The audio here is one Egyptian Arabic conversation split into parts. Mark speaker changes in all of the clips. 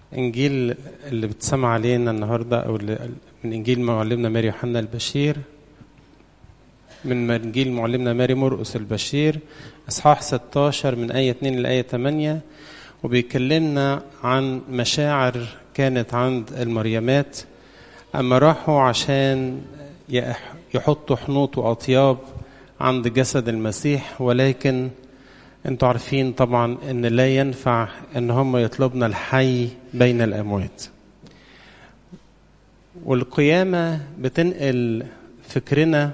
Speaker 1: إنجيل اللي بتسمع علينا النهاردة أو اللي من إنجيل معلمنا ماري يوحنا البشير من إنجيل معلمنا ماري مرقس البشير إصحاح 16 من آية 2 لآية 8 وبيكلمنا عن مشاعر كانت عند المريمات أما راحوا عشان يحطوا حنوط وأطياب عند جسد المسيح ولكن انتوا عارفين طبعا ان لا ينفع ان هم يطلبنا الحي بين الاموات والقيامه بتنقل فكرنا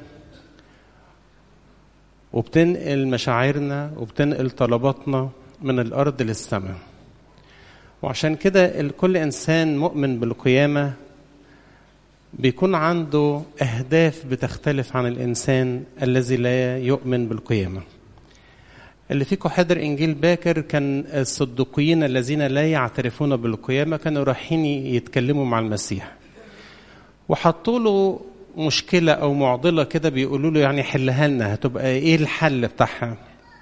Speaker 1: وبتنقل مشاعرنا وبتنقل طلباتنا من الارض للسماء وعشان كده كل انسان مؤمن بالقيامه بيكون عنده اهداف بتختلف عن الانسان الذي لا يؤمن بالقيامه اللي فيكم حضر انجيل باكر كان الصدقيين الذين لا يعترفون بالقيامه كانوا رايحين يتكلموا مع المسيح وحطوا له مشكله او معضله كده بيقولوا له يعني حلها لنا هتبقى ايه الحل بتاعها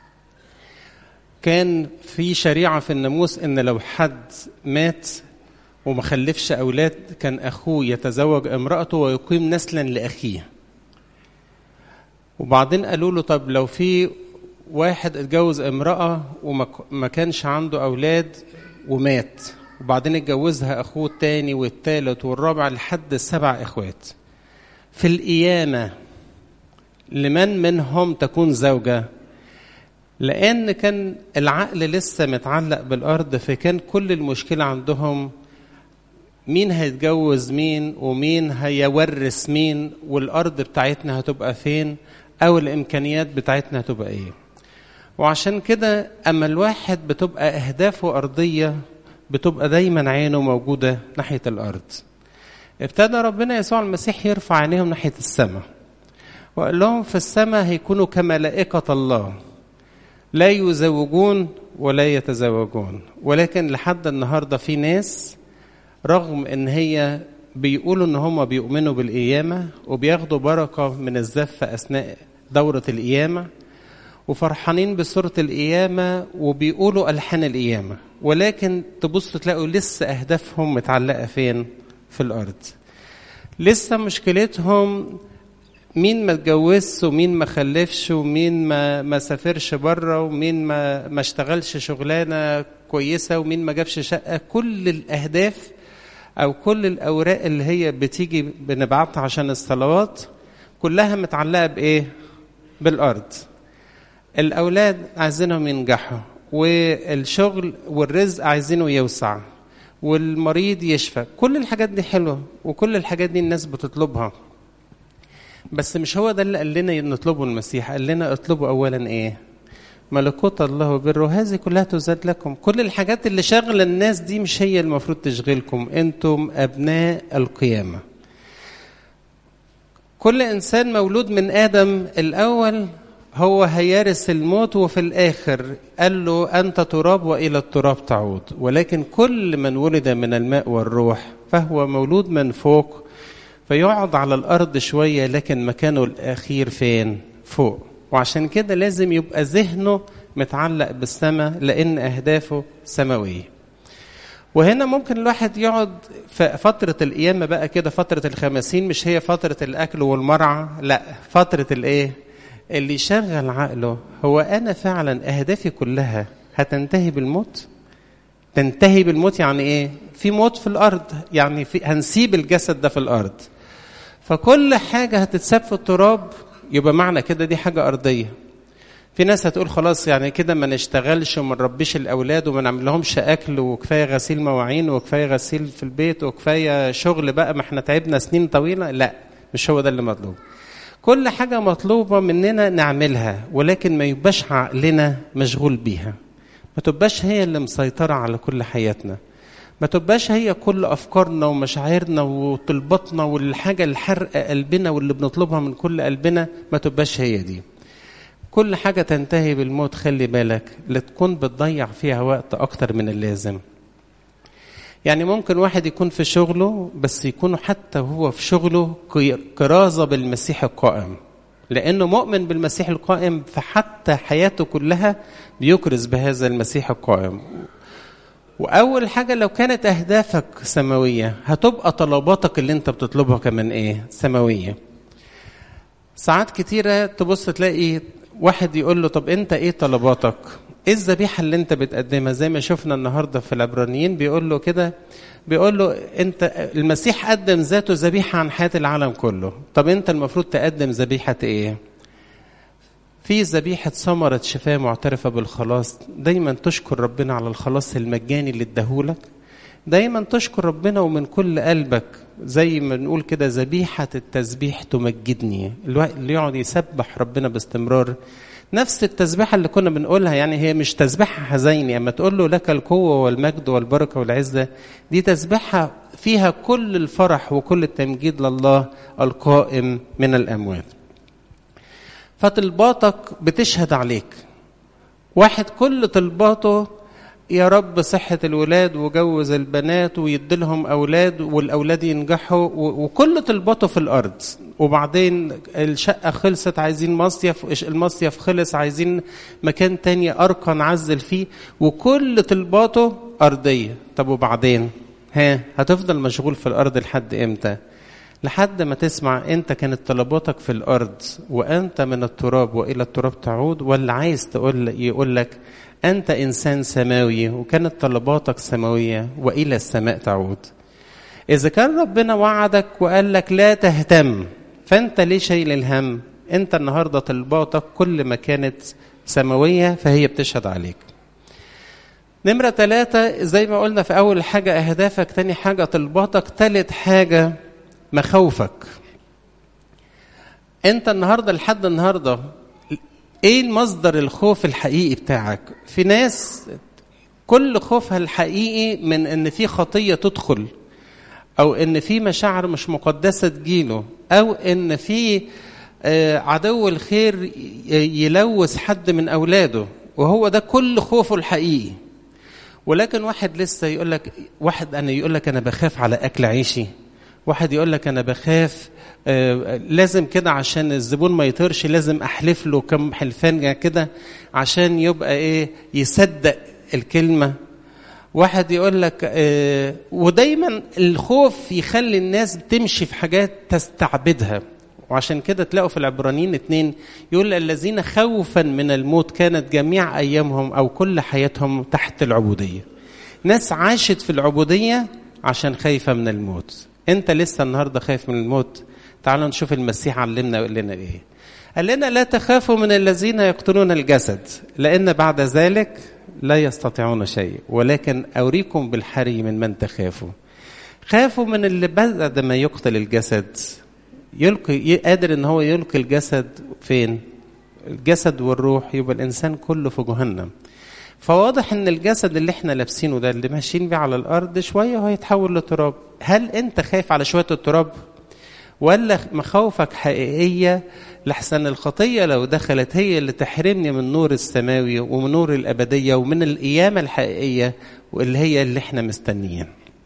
Speaker 1: كان في شريعه في الناموس ان لو حد مات وما خلفش اولاد كان اخوه يتزوج امراته ويقيم نسلا لاخيه وبعدين قالوا له طب لو في واحد اتجوز امرأة وما كانش عنده أولاد ومات وبعدين اتجوزها أخوه التاني والتالت والرابع لحد سبع إخوات في القيامة لمن منهم تكون زوجة لأن كان العقل لسه متعلق بالأرض فكان كل المشكلة عندهم مين هيتجوز مين ومين هيورث مين والأرض بتاعتنا هتبقى فين أو الإمكانيات بتاعتنا هتبقى إيه وعشان كده اما الواحد بتبقى اهدافه ارضيه بتبقى دايما عينه موجوده ناحيه الارض ابتدى ربنا يسوع المسيح يرفع عينيهم ناحيه السماء وقال لهم في السماء هيكونوا كملائكه الله لا يزوجون ولا يتزوجون ولكن لحد النهارده في ناس رغم ان هي بيقولوا ان هم بيؤمنوا بالقيامه وبياخدوا بركه من الزفه اثناء دوره القيامه وفرحانين بصورة القيامة وبيقولوا ألحان القيامة ولكن تبصوا تلاقوا لسه أهدافهم متعلقة فين؟ في الأرض لسه مشكلتهم مين ما اتجوزش ومين ما خلفش ومين ما ما سافرش بره ومين ما ما اشتغلش شغلانه كويسه ومين ما جابش شقه كل الاهداف او كل الاوراق اللي هي بتيجي بنبعتها عشان الصلوات كلها متعلقه بايه؟ بالارض الأولاد عايزينهم ينجحوا والشغل والرزق عايزينه يوسع والمريض يشفى كل الحاجات دي حلوة وكل الحاجات دي الناس بتطلبها بس مش هو ده اللي قال لنا نطلبه المسيح قال لنا اطلبوا أولا إيه ملكوت الله وبره هذه كلها تزاد لكم كل الحاجات اللي شاغلة الناس دي مش هي المفروض تشغلكم انتم أبناء القيامة كل إنسان مولود من آدم الأول هو هيرث الموت وفي الآخر قال له أنت تراب وإلى التراب تعود ولكن كل من ولد من الماء والروح فهو مولود من فوق فيقعد على الأرض شوية لكن مكانه الأخير فين فوق وعشان كده لازم يبقى ذهنه متعلق بالسماء لأن أهدافه سماوية وهنا ممكن الواحد يقعد في فترة القيامة بقى كده فترة الخمسين مش هي فترة الأكل والمرعى لا فترة الإيه اللي يشغل عقله هو انا فعلا اهدافي كلها هتنتهي بالموت تنتهي بالموت يعني ايه في موت في الارض يعني في هنسيب الجسد ده في الارض فكل حاجه هتتساب في التراب يبقى معنى كده دي حاجه ارضيه في ناس هتقول خلاص يعني كده ما نشتغلش وما نربيش الاولاد وما نعمل لهمش اكل وكفايه غسيل مواعين وكفايه غسيل في البيت وكفايه شغل بقى ما احنا تعبنا سنين طويله لا مش هو ده اللي مطلوب كل حاجة مطلوبة مننا نعملها ولكن ما يبقاش عقلنا مشغول بيها ما تبقاش هي اللي مسيطرة على كل حياتنا ما تبقاش هي كل أفكارنا ومشاعرنا وطلباتنا والحاجة اللي حرق قلبنا واللي بنطلبها من كل قلبنا ما تبقاش هي دي كل حاجة تنتهي بالموت خلي بالك لا تكون بتضيع فيها وقت أكتر من اللازم يعني ممكن واحد يكون في شغله بس يكون حتى هو في شغله كرازة بالمسيح القائم لأنه مؤمن بالمسيح القائم فحتى حياته كلها بيكرز بهذا المسيح القائم واول حاجه لو كانت اهدافك سماويه هتبقى طلباتك اللي انت بتطلبها كمان ايه سماويه ساعات كتيره تبص تلاقي واحد يقول له طب انت ايه طلباتك ايه الذبيحه اللي انت بتقدمها زي ما شفنا النهارده في العبرانيين بيقول له كده بيقول له انت المسيح قدم ذاته ذبيحه عن حياه العالم كله طب انت المفروض تقدم ذبيحه ايه في ذبيحة ثمرة شفاء معترفة بالخلاص دايما تشكر ربنا على الخلاص المجاني اللي اداهولك دايما تشكر ربنا ومن كل قلبك زي ما نقول كده ذبيحة التسبيح تمجدني اللي يقعد يسبح ربنا باستمرار نفس التسبيحة اللي كنا بنقولها يعني هي مش تسبيحة حزيني أما تقول له لك القوة والمجد والبركة والعزة دي تسبيحة فيها كل الفرح وكل التمجيد لله القائم من الأموات فطلباتك بتشهد عليك واحد كل طلباته يا رب صحة الولاد وجوز البنات ويديلهم أولاد والأولاد ينجحوا وكل طلباته في الأرض وبعدين الشقة خلصت عايزين مصيف المصيف خلص عايزين مكان تاني أرقى نعزل فيه وكل طلباته أرضية طب وبعدين ها هتفضل مشغول في الأرض لحد إمتى لحد ما تسمع انت كانت طلباتك في الارض وانت من التراب والى التراب تعود ولا عايز تقول يقول لك انت انسان سماوي وكانت طلباتك سماويه والى السماء تعود اذا كان ربنا وعدك وقال لك لا تهتم فانت ليه شايل الهم انت النهارده طلباتك كل ما كانت سماويه فهي بتشهد عليك نمرة ثلاثة زي ما قلنا في أول حاجة أهدافك تاني حاجة طلباتك تالت حاجة مخاوفك انت النهارده لحد النهارده ايه المصدر الخوف الحقيقي بتاعك في ناس كل خوفها الحقيقي من ان في خطيه تدخل او ان في مشاعر مش مقدسه تجيله او ان في عدو الخير يلوث حد من اولاده وهو ده كل خوفه الحقيقي ولكن واحد لسه يقول لك واحد انا يقول لك انا بخاف على اكل عيشي واحد يقول لك انا بخاف آه لازم كده عشان الزبون ما يطيرش لازم احلف له كم حلفان كده عشان يبقى ايه يصدق الكلمه واحد يقول لك آه ودايما الخوف يخلي الناس تمشي في حاجات تستعبدها وعشان كده تلاقوا في العبرانيين اتنين يقول الذين خوفا من الموت كانت جميع ايامهم او كل حياتهم تحت العبوديه ناس عاشت في العبوديه عشان خايفه من الموت انت لسه النهارده خايف من الموت تعالوا نشوف المسيح علمنا ويقول لنا ايه قال لنا لا تخافوا من الذين يقتلون الجسد لان بعد ذلك لا يستطيعون شيء ولكن اوريكم بالحري من من تخافوا خافوا من اللي بعد ما يقتل الجسد يلقي قادر ان هو يلقي الجسد فين الجسد والروح يبقى الانسان كله في جهنم فواضح ان الجسد اللي احنا لابسينه ده اللي ماشيين بيه على الارض شويه وهيتحول لتراب هل انت خايف على شويه التراب ولا مخاوفك حقيقيه لحسن الخطيه لو دخلت هي اللي تحرمني من النور السماوي ومن نور الابديه ومن القيامه الحقيقيه واللي هي اللي احنا مستنيين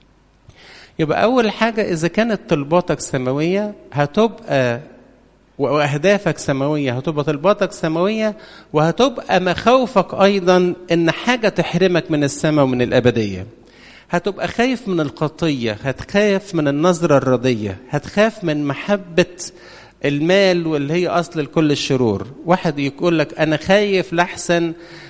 Speaker 1: يبقى اول حاجه اذا كانت طلباتك سماويه هتبقى واهدافك سماويه هتبقى طلباتك سماويه وهتبقى مخاوفك ايضا ان حاجه تحرمك من السماء ومن الابديه هتبقى خايف من الخطيه هتخاف من النظره الرضيه هتخاف من محبه المال واللي هي اصل لكل الشرور واحد يقول لك انا خايف لحسن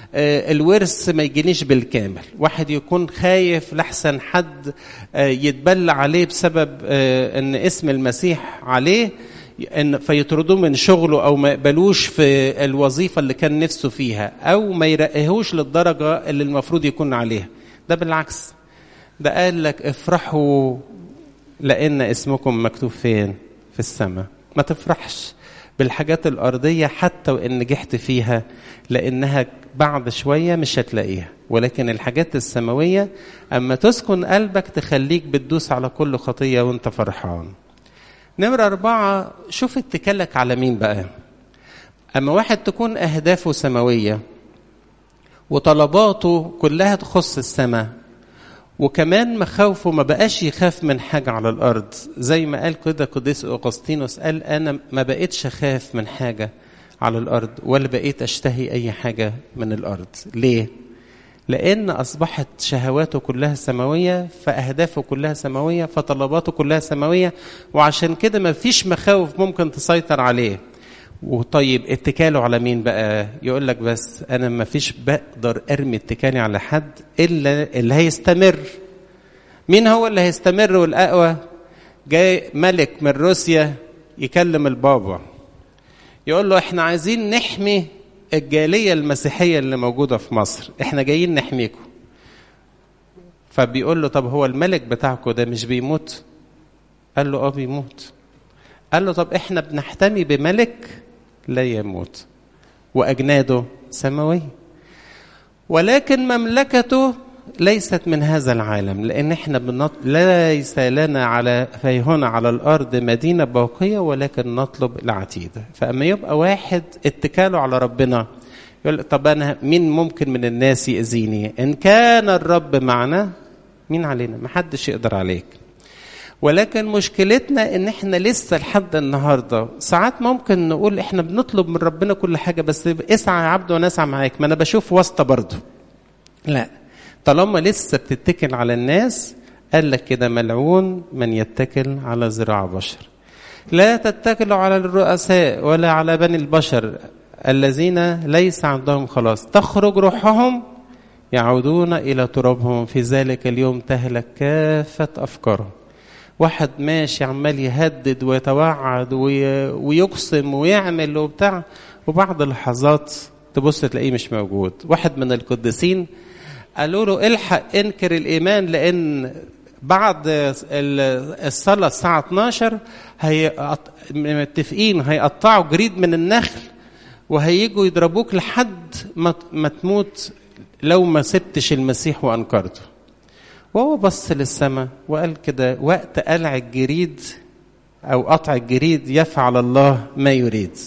Speaker 1: الورث ما يجينيش بالكامل واحد يكون خايف لحسن حد يتبلى عليه بسبب ان اسم المسيح عليه ان فيطردوه من شغله او ما يقبلوش في الوظيفه اللي كان نفسه فيها او ما يرقيهوش للدرجه اللي المفروض يكون عليها ده بالعكس ده قال لك افرحوا لان اسمكم مكتوب فين في السماء ما تفرحش بالحاجات الأرضية حتى وإن نجحت فيها لأنها بعد شوية مش هتلاقيها ولكن الحاجات السماوية أما تسكن قلبك تخليك بتدوس على كل خطية وانت فرحان نمرة أربعة شوف اتكالك على مين بقى أما واحد تكون أهدافه سماوية وطلباته كلها تخص السماء وكمان مخاوفه ما بقاش يخاف من حاجة على الأرض زي ما قال كده قديس أغسطينوس قال أنا ما بقيتش أخاف من حاجة على الأرض ولا بقيت أشتهي أي حاجة من الأرض ليه؟ لأن أصبحت شهواته كلها سماوية فأهدافه كلها سماوية فطلباته كلها سماوية وعشان كده ما فيش مخاوف ممكن تسيطر عليه وطيب اتكاله على مين بقى يقول لك بس أنا ما فيش بقدر أرمي اتكالي على حد إلا اللي هيستمر مين هو اللي هيستمر والأقوى جاي ملك من روسيا يكلم البابا يقول له احنا عايزين نحمي الجاليه المسيحيه اللي موجوده في مصر احنا جايين نحميكم فبيقول له طب هو الملك بتاعكم ده مش بيموت قال له اه بيموت قال له طب احنا بنحتمي بملك لا يموت واجناده سماويه ولكن مملكته ليست من هذا العالم لان احنا بنط... ليس لنا على في هنا على الارض مدينه باقيه ولكن نطلب العتيد فاما يبقى واحد اتكاله على ربنا يقول طب انا مين ممكن من الناس ياذيني ان كان الرب معنا مين علينا ما حدش يقدر عليك ولكن مشكلتنا ان احنا لسه لحد النهارده ساعات ممكن نقول احنا بنطلب من ربنا كل حاجه بس اسعى يا عبد وانا اسعى معاك ما انا بشوف واسطه برضه لا طالما لسه بتتكل على الناس قال لك كده ملعون من يتكل على ذراع بشر لا تتكلوا على الرؤساء ولا على بني البشر الذين ليس عندهم خلاص تخرج روحهم يعودون إلى ترابهم في ذلك اليوم تهلك كافة أفكارهم واحد ماشي عمال يهدد ويتوعد ويقسم ويعمل وبتاع وبعد لحظات تبص تلاقيه مش موجود واحد من القديسين قالوا له الحق انكر الايمان لان بعد الصلاه الساعه 12 هي متفقين هيقطعوا جريد من النخل وهيجوا يضربوك لحد ما تموت لو ما سبتش المسيح وانكرته وهو بص للسماء وقال كده وقت قلع الجريد او قطع الجريد يفعل الله ما يريد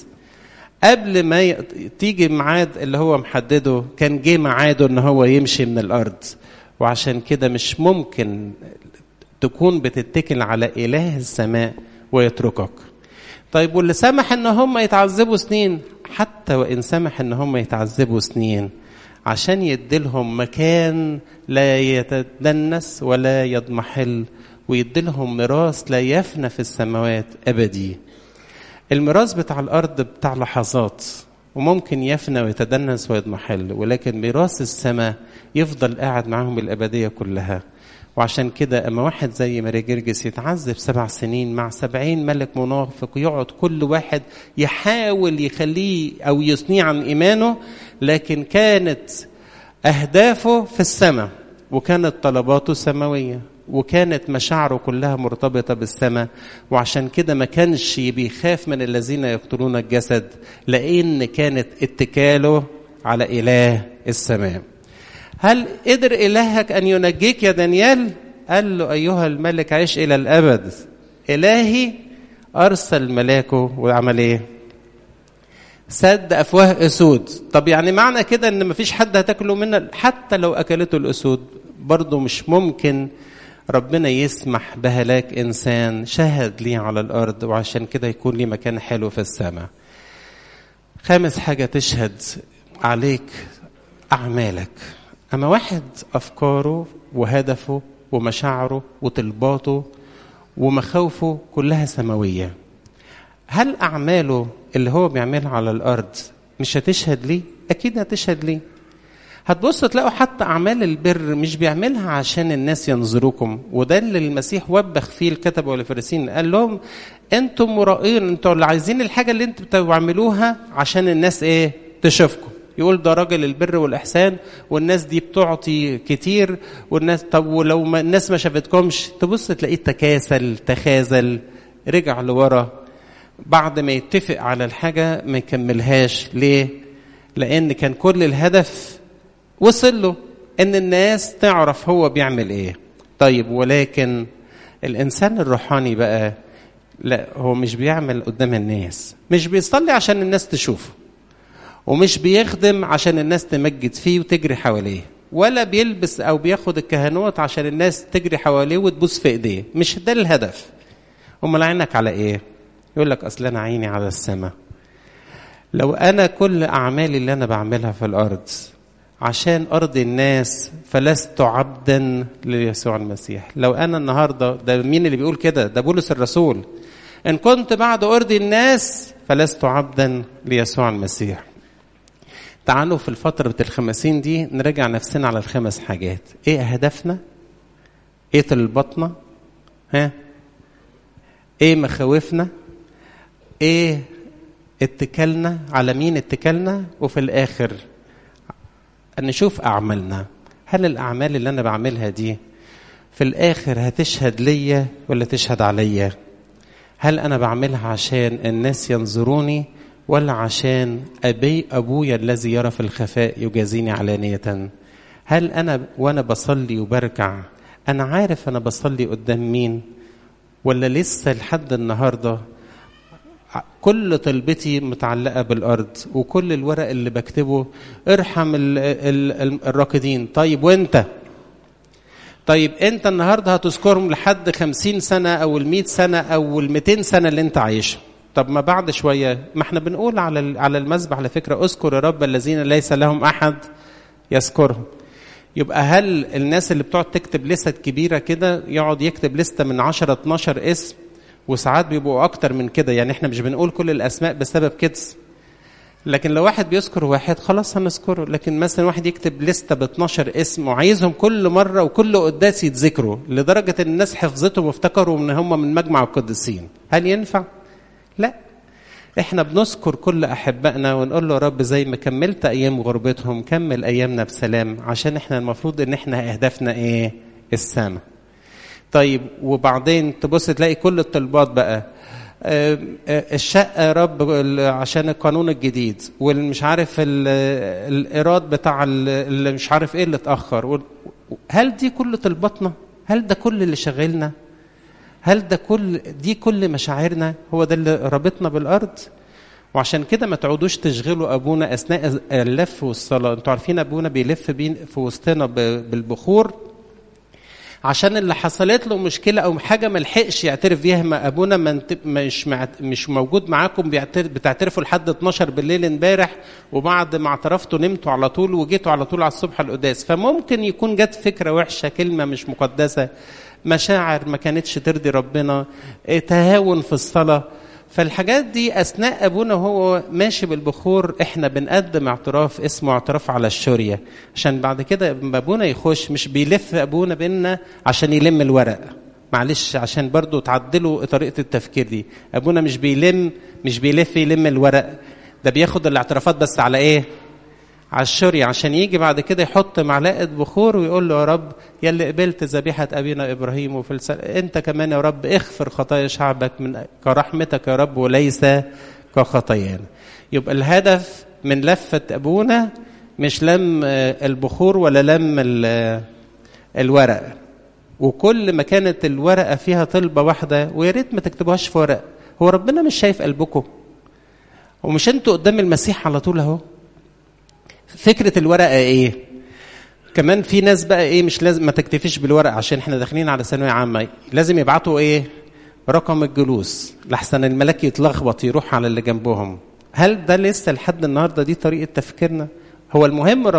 Speaker 1: قبل ما ي... تيجي ميعاد اللي هو محدده كان جه ميعاده ان هو يمشي من الارض وعشان كده مش ممكن تكون بتتكل على اله السماء ويتركك طيب واللي سمح ان هم يتعذبوا سنين حتى وان سمح ان هم يتعذبوا سنين عشان يديلهم مكان لا يتدنس ولا يضمحل ويديلهم ميراث لا يفنى في السماوات ابدي الميراث بتاع الارض بتاع لحظات وممكن يفنى ويتدنس ويضمحل ولكن ميراث السماء يفضل قاعد معاهم الابديه كلها وعشان كده اما واحد زي ماري جرجس يتعذب سبع سنين مع سبعين ملك منافق يقعد كل واحد يحاول يخليه او يثنيه عن ايمانه لكن كانت اهدافه في السماء وكانت طلباته سماويه وكانت مشاعره كلها مرتبطة بالسماء وعشان كده ما كانش بيخاف من الذين يقتلون الجسد لأن كانت اتكاله على إله السماء هل قدر إلهك أن ينجيك يا دانيال قال له أيها الملك عيش إلى الأبد إلهي أرسل ملاكه وعمل إيه سد أفواه أسود طب يعني معنى كده أن مفيش حد هتاكله منه حتى لو أكلته الأسود برضه مش ممكن ربنا يسمح بهلاك انسان شهد لي على الارض وعشان كده يكون لي مكان حلو في السماء خامس حاجه تشهد عليك اعمالك اما واحد افكاره وهدفه ومشاعره وطلباته ومخاوفه كلها سماويه هل اعماله اللي هو بيعملها على الارض مش هتشهد ليه اكيد هتشهد ليه هتبص تلاقوا حتى اعمال البر مش بيعملها عشان الناس ينظروكم وده اللي المسيح وبخ فيه الكتبه والفريسين قال لهم انتم مرائين انتوا اللي عايزين الحاجه اللي انتوا بتعملوها عشان الناس ايه تشوفكم يقول ده راجل البر والاحسان والناس دي بتعطي كتير والناس طب ولو ما الناس ما شافتكمش تبص تلاقيه تكاسل تخاذل رجع لورا بعد ما يتفق على الحاجه ما يكملهاش ليه لان كان كل الهدف وصل له ان الناس تعرف هو بيعمل ايه طيب ولكن الانسان الروحاني بقى لا هو مش بيعمل قدام الناس مش بيصلي عشان الناس تشوفه ومش بيخدم عشان الناس تمجد فيه وتجري حواليه ولا بيلبس او بياخد الكهنوت عشان الناس تجري حواليه وتبوس في ايديه مش ده الهدف امال عينك على ايه يقول لك اصل انا عيني على السماء لو انا كل اعمالي اللي انا بعملها في الارض عشان ارضي الناس فلست عبدا ليسوع المسيح لو انا النهارده ده مين اللي بيقول كده ده بولس الرسول ان كنت بعد ارضي الناس فلست عبدا ليسوع المسيح تعالوا في الفترة الخمسين دي نراجع نفسنا على الخمس حاجات ايه اهدافنا ايه طلباتنا ها ايه مخاوفنا ايه اتكلنا على مين اتكلنا وفي الاخر نشوف اعمالنا هل الاعمال اللي انا بعملها دي في الاخر هتشهد ليا ولا تشهد عليا هل انا بعملها عشان الناس ينظروني ولا عشان ابي ابويا الذي يرى في الخفاء يجازيني علانيه هل انا وانا بصلي وبركع انا عارف انا بصلي قدام مين ولا لسه لحد النهارده كل طلبتي متعلقة بالأرض وكل الورق اللي بكتبه ارحم ال ال الراكدين طيب وانت طيب انت النهاردة هتذكرهم لحد خمسين سنة أو المئة سنة أو المئتين سنة اللي انت عايشها طب ما بعد شوية ما احنا بنقول على على المذبح على فكرة اذكر يا رب الذين ليس لهم أحد يذكرهم يبقى هل الناس اللي بتقعد تكتب لستة كبيرة كده يقعد يكتب لستة من 10 12 اسم وساعات بيبقوا اكتر من كده يعني احنا مش بنقول كل الاسماء بسبب كده لكن لو واحد بيذكر واحد خلاص هنذكره لكن مثلا واحد يكتب لسته ب 12 اسم وعايزهم كل مره وكل قداس يتذكروا لدرجه ان الناس حفظتهم وافتكروا ان هم من مجمع القديسين هل ينفع لا احنا بنذكر كل احبائنا ونقول له يا رب زي ما كملت ايام غربتهم كمل ايامنا بسلام عشان احنا المفروض ان احنا اهدافنا ايه السماء طيب وبعدين تبص تلاقي كل الطلبات بقى الشقة يا رب عشان القانون الجديد والمش عارف الإيراد بتاع اللي مش عارف ايه اللي اتأخر هل دي كل طلباتنا؟ هل ده كل اللي شغلنا؟ هل ده كل دي كل مشاعرنا؟ هو ده اللي رابطنا بالأرض؟ وعشان كده ما تعودوش تشغلوا ابونا اثناء اللف والصلاه انتوا عارفين ابونا بيلف بين في وسطنا بالبخور عشان اللي حصلت له مشكله او حاجه ما لحقش يعترف بيها ما ابونا ما مش مش موجود معاكم بتعترفوا لحد 12 بالليل امبارح وبعد ما اعترفتوا نمتوا على طول وجيتوا على طول على الصبح القداس فممكن يكون جت فكره وحشه كلمه مش مقدسه مشاعر ما كانتش ترضي ربنا تهاون في الصلاه فالحاجات دي اثناء ابونا وهو ماشي بالبخور احنا بنقدم اعتراف اسمه اعتراف على الشوريه عشان بعد كده ابونا يخش مش بيلف ابونا بينا عشان يلم الورق معلش عشان برضو تعدلوا طريقه التفكير دي ابونا مش بيلم مش بيلف يلم الورق ده بياخد الاعترافات بس على ايه على الشورية عشان يجي بعد كده يحط معلقة بخور ويقول له يا رب يا اللي قبلت ذبيحة أبينا إبراهيم وفي السل... أنت كمان يا رب اغفر خطايا شعبك من كرحمتك يا رب وليس كخطايانا يبقى الهدف من لفة أبونا مش لم البخور ولا لم الورق وكل ما كانت الورقة فيها طلبة واحدة ويا ريت ما تكتبوهاش في ورق هو ربنا مش شايف قلبكم ومش انتوا قدام المسيح على طول اهو فكره الورقه ايه كمان في ناس بقى ايه مش لازم ما تكتفيش بالورق عشان احنا داخلين على ثانويه عامه لازم يبعتوا ايه رقم الجلوس لحسن الملاك يتلخبط يروح على اللي جنبهم هل ده لسه لحد النهارده دي طريقه تفكيرنا هو المهم